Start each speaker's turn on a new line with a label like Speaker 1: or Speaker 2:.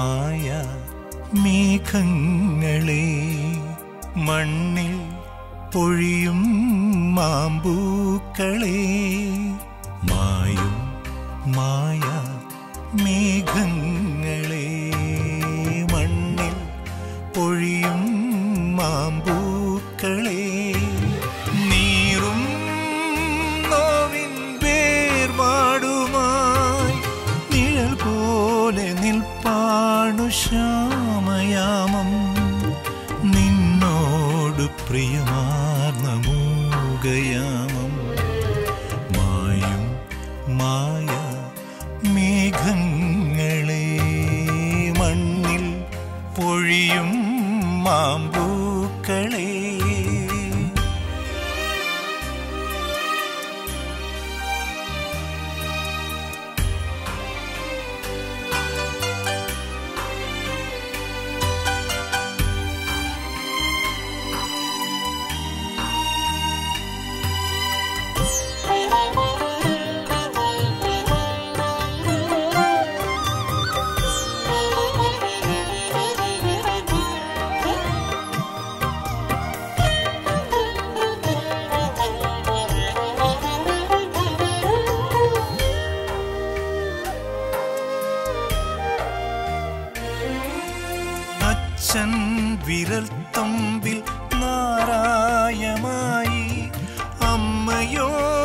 Speaker 1: മായ മേഘങ്ങളെ മണ്ണിൽ പൊഴിയും മാമ്പൂക്കളെ മായും മായ മേഘങ്ങളെ മണ്ണിൽ പൊഴിയും മാമ്പൂക്കളെ നീറും നോവിൻ വേർപാടുമായി നിഴൽ പോലെ നിൽപ്പാണു ശ്യാമയാമം നിന്നോട് പ്രിയമാർന്ന മൂകയാമം മായും മായ മേഘങ്ങളെ മണ്ണിൽ പൊഴിയും മാമ്പൂക്കളെ അച്ഛൻ വിരൽ തമ്പിൽ നാരായമായി അമ്മയോ